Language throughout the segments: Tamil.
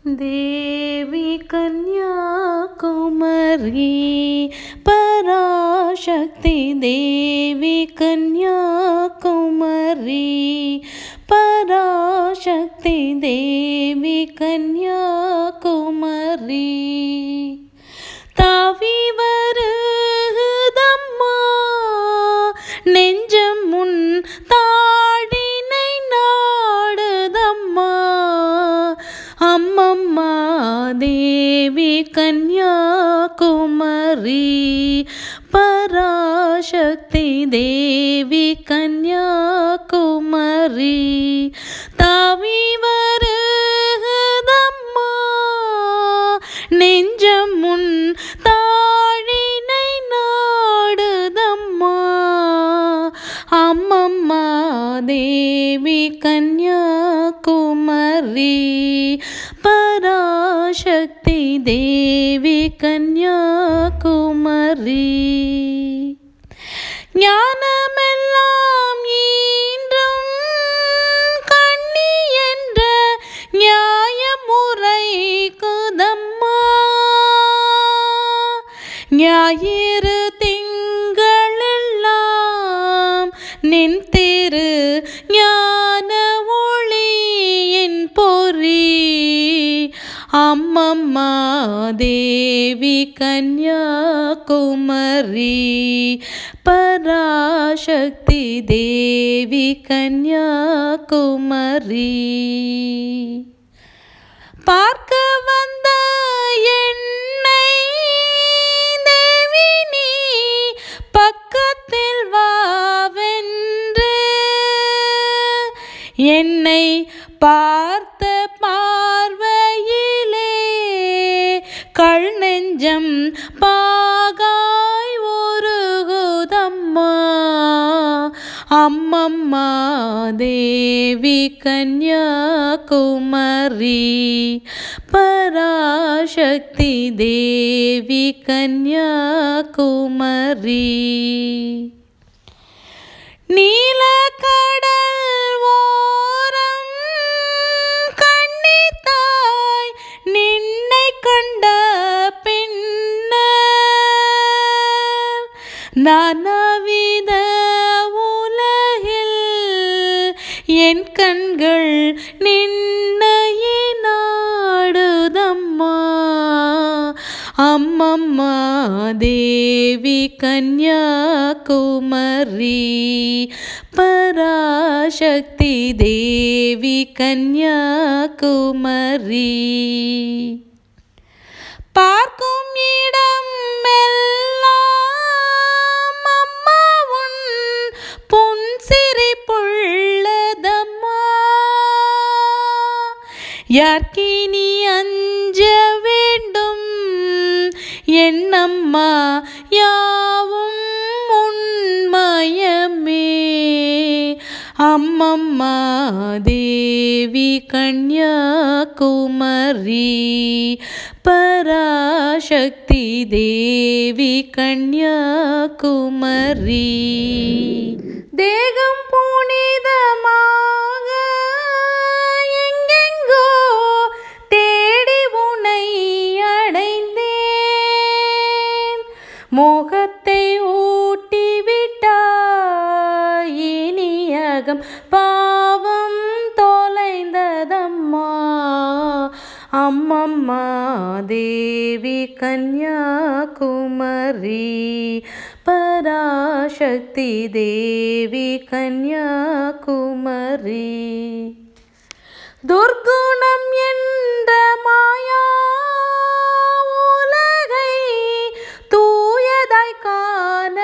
தேவி கன்யாகுமரி பராசக்தி தேவி கன்யாகுமரி பராசக்தி தேவி கன்யாகுமரி தாவி வருதம்மா நெஞ்சம் முன் தாடினை நாடுதம்மா அம்மம்மா தேவி கன்யாகுமரி பராசக்தி தேவி கன்யாகுமரி தாவி வருதம்மா நெஞ்சம் முன் தாழினை நாடுதம்மா அம்மம்மா தேவி கன்யாகுமரி பராசக்தி தேவி கன்யாகுமரி ஞானமெல்லாம் ஈன்றும் கண்ணி என்ற நியாயமுறை குதம்மா ஞாயிறு திங்களெல்லாம் நின் திரு ஞான ஒளியின் பொறி அம்மம்மா தேவி கன்யாகுமரி பராசக்தி தேவி கன்யாகுமரி பார்க்க வந்த என்னை தேவி நீ பக்கத்தில் வாவென்று என்னை பார்த்த பார்வையிலே கள் நெஞ்சம் பாகாய் ஒருகுதம்மா அம்மம்மா தேவி கன்யாகுமரி பராசக்தி தேவி கன்யாகுமரி நீலக்கடல் ஓரம் கண்ணித்தாய் நின்னை கண்ட பின்னர் நானாவித உலகில் என் கண்கள் நின்னையே நாடுதம்மா அம்மம்மா தேவி கன்யாகுமரி பராசக்தி தேவி கன்யாகுமரி பார்க்கும் இடம் எல்லாம் அம்மா உன் பொன் சிரிப்புள்ளதம்மா யார்கினி அஞ்ச வேண்டும் என்னம்மா யாவும் உண்மயமே அம்மம்மா தேவி கன்யாகுமரி பராசக்தி தேவி கன்யாகுமரி தேகம் புனிதமாக எங்கெங்கோ தேடி உனை அடைந்தேன் மோகத்தை ஊட்டி விட்டாய் இனியகம் பாவம் தொலைந்ததம்மா அம்மம்மா தேவி கன்யாகுமரி பராசக்தி தேவி கன்யாகுமரி துர்குணம் என்ற மாயா உலகை தூயதாய் காண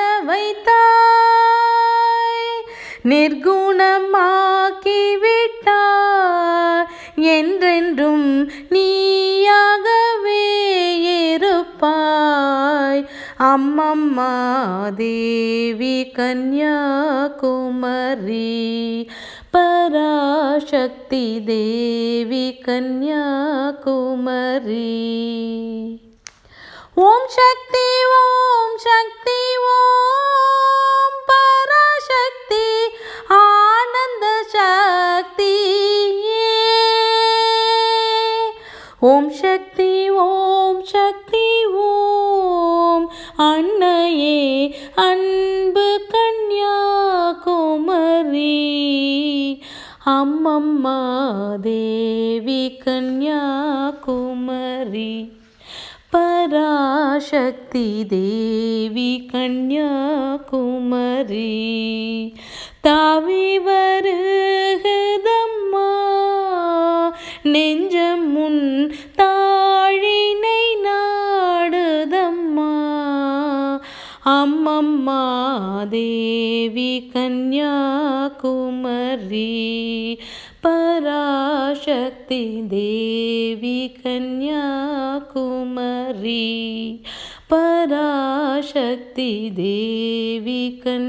வைத்தாய் நிர்குணமாக்கி விட்டாய் என்றென்றும் நீயாகவே இருப்பாய் அம்மம்மா தேவி கன்யாகுமரி பராசக்தி தேவி கன்யாகுமரி ஓம் சக்தி ஓம் சக்தி ஓம் பராசக்தி ஆனந்த சக்தியே ஓம் சக்தி ஓம் சக்தி ஓம் அன்னையே அன்பு கன்யாகுமரி அம்மம்மா தேவி கன்யாகுமரி பராசக்தி தேவி கன்யாகுமரி தாவி வருகதம்மா நெஞ்சம் முன் தாழினை நாடுதம்மா அம்மம்மா தேவி கன்யாகுமரி பராசக்தி தேவி கன்யாகுமரி பராசக்தி தேவி கன்யா